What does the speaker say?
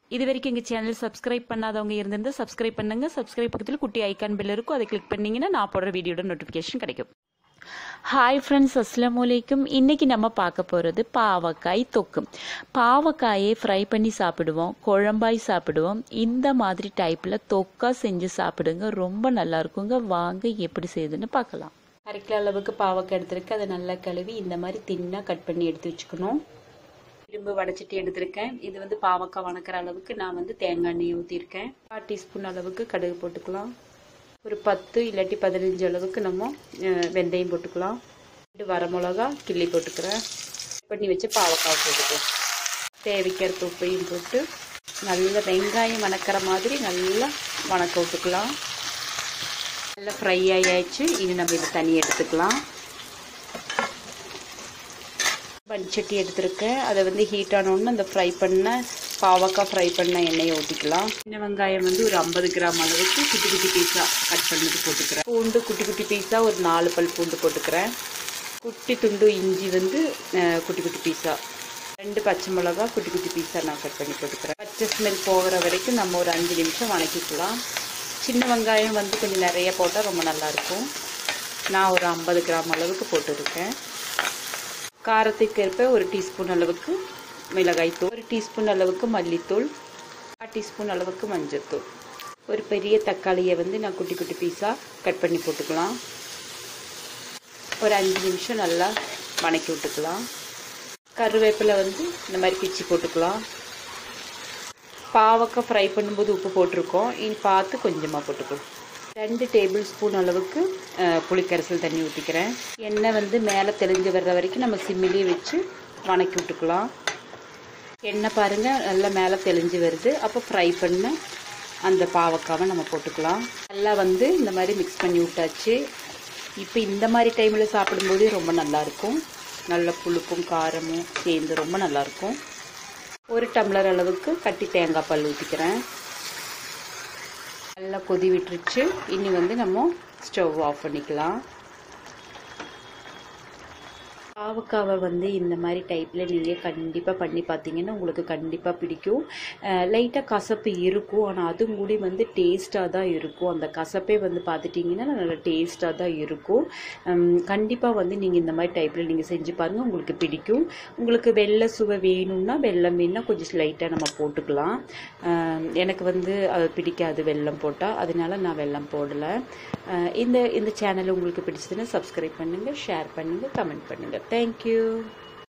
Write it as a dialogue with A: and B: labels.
A: இது வரைக்கும் எங்கள் சேனல் சப்ஸ்கிரைப் பண்ணாதவங்க இருந்திருந்தா சப்ஸ்கிரைப் பண்ணுங்க சப்ஸ்கிரைப் பக்கத்தில் குட்டி ஐக்கான் பில் இருக்கும் அதை கிளிக் பண்ணீங்கன்னா நான் போடுற வீடியோட நோட்டிஃபிகேஷன் கிடைக்கும் ஹாய் ஃப்ரெண்ட்ஸ் அஸ்லாம் வலைக்கும் இன்றைக்கி நம்ம பார்க்க போகிறது பாவக்காய் தொக்கு பாவக்காயை ஃப்ரை பண்ணி சாப்பிடுவோம் குழம்பாய் சாப்பிடுவோம் இந்த மாதிரி டைப்பில் தொக்கா செஞ்சு சாப்பிடுங்க ரொம்ப நல்லா இருக்குங்க வாங்க எப்படி செய்யுதுன்னு பார்க்கலாம் அரை கிலோ அளவுக்கு பாவக்காய் எடுத்திருக்கு அதை நல்லா கழுவி இந்த மாதிரி தின்னாக கட் பண்ணி எடுத்து வச்சுக்கணும் இரும்பு வடைச்சிட்டு எடுத்திருக்கேன் இது வந்து பாவக்காய் வணக்கிற அளவுக்கு நான் வந்து தேங்காய் எண்ணெய் ஊற்றிருக்கேன் கால் டீஸ்பூன் அளவுக்கு கடுகு போட்டுக்கலாம் ஒரு பத்து இல்லாட்டி பதினஞ்சு அளவுக்கு நம்ம வெந்தயம் போட்டுக்கலாம் ரெண்டு வரமிளகா கிள்ளி போட்டுக்கிறேன் பண்ணி வச்சு பாவக்காய் போட்டுக்கலாம் தேவைக்கிற உப்பையும் போட்டு நல்லா வெங்காயம் வணக்கிற மாதிரி நல்லா வணக்க விட்டுக்கலாம் நல்லா ஃப்ரை ஆயாச்சு இனி நம்ம இதை தனி எடுத்துக்கலாம் பனிச்சட்டி எடுத்திருக்கேன் அதை வந்து ஹீட் ஆனோன்னு அந்த ஃப்ரை பண்ண பாவக்காய் ஃப்ரை பண்ண எண்ணெயை ஊற்றிக்கலாம் சின்ன வெங்காயம் வந்து ஒரு ஐம்பது கிராம் அளவுக்கு குட்டி குட்டி பீஸாக கட் பண்ணது போட்டுக்கிறேன் பூண்டு குட்டி குட்டி பீஸாக ஒரு நாலு பல் பூண்டு போட்டுக்கிறேன் குட்டி துண்டு இஞ்சி வந்து குட்டி குட்டி பீஸாக ரெண்டு பச்சை மிளகா குட்டி குட்டி பீஸாக நான் கட் பண்ணி போட்டுக்கிறேன் பச்சை ஸ்மெல் போகிற வரைக்கும் நம்ம ஒரு அஞ்சு நிமிஷம் வணக்கிக்கலாம் சின்ன வெங்காயம் வந்து கொஞ்சம் நிறைய போட்டால் ரொம்ப நல்லாயிருக்கும் நான் ஒரு ஐம்பது கிராம் அளவுக்கு போட்டுருக்கேன் காரத்துக்கு ஏற்ப ஒரு டீஸ்பூன் அளவுக்கு மிளகாய்த்தூள் ஒரு டீஸ்பூன் அளவுக்கு மல்லித்தூள் கால் டீஸ்பூன் அளவுக்கு மஞ்சள்தூள் ஒரு பெரிய தக்காளியை வந்து நான் குட்டி குட்டி பீஸாக கட் பண்ணி போட்டுக்கலாம் ஒரு அஞ்சு நிமிஷம் நல்லா வணக்கி விட்டுக்கலாம் கருவேப்பிலை வந்து இந்த மாதிரி பிச்சு போட்டுக்கலாம் பாவக்காய் ஃப்ரை பண்ணும்போது உப்பு போட்டிருக்கோம் இனி பார்த்து கொஞ்சமாக போட்டுக்கலாம் ரெண்டு டேபிள் ஸ்பூன் அளவுக்கு புளிக்கரைசல் தண்ணி ஊற்றிக்கிறேன் எண்ணெய் வந்து மேலே தெளிஞ்சு வர்ற வரைக்கும் நம்ம சிம்மிலே வச்சு வணக்கி விட்டுக்கலாம் எண்ணெய் பாருங்கள் நல்லா மேலே தெளிஞ்சு வருது அப்போ ஃப்ரை பண்ண அந்த பாவக்காவை நம்ம போட்டுக்கலாம் நல்லா வந்து இந்த மாதிரி மிக்ஸ் பண்ணி விட்டாச்சு இப்போ இந்த மாதிரி டைமில் சாப்பிடும்போது ரொம்ப நல்லாயிருக்கும் நல்ல புழுக்கும் காரமும் சேர்ந்து ரொம்ப நல்லாயிருக்கும் ஒரு டம்ளர் அளவுக்கு கட்டி தேங்காய் பால் ஊற்றிக்கிறேன் நல்லா கொதி விட்டுருச்சு இனி வந்து நம்ம ஸ்டவ் ஆஃப் பண்ணிக்கலாம் பாவக்காவை வந்து இந்த மாதிரி டைப்பில் நீங்கள் கண்டிப்பாக பண்ணி பார்த்தீங்கன்னா உங்களுக்கு கண்டிப்பாக பிடிக்கும் லைட்டாக கசப்பு இருக்கும் ஆனால் அதுவும் கூட வந்து டேஸ்ட்டாக தான் இருக்கும் அந்த கசப்பே வந்து பார்த்துட்டிங்கன்னா நல்லா டேஸ்ட்டாக தான் இருக்கும் கண்டிப்பாக வந்து நீங்கள் இந்த மாதிரி டைப்பில் நீங்கள் செஞ்சு பாருங்கள் உங்களுக்கு பிடிக்கும் உங்களுக்கு வெள்ளை சுவை வேணும்னா வெள்ளம் வேணும்னா கொஞ்சம் லைட்டாக நம்ம போட்டுக்கலாம் எனக்கு வந்து அது பிடிக்காது வெல்லம் போட்டால் அதனால நான் வெல்லம் போடலை இந்த இந்த சேனல் உங்களுக்கு பிடிச்சதுன்னா சப்ஸ்கிரைப் பண்ணுங்கள் ஷேர் பண்ணுங்கள் கமெண்ட் பண்ணுங்கள் Thank you.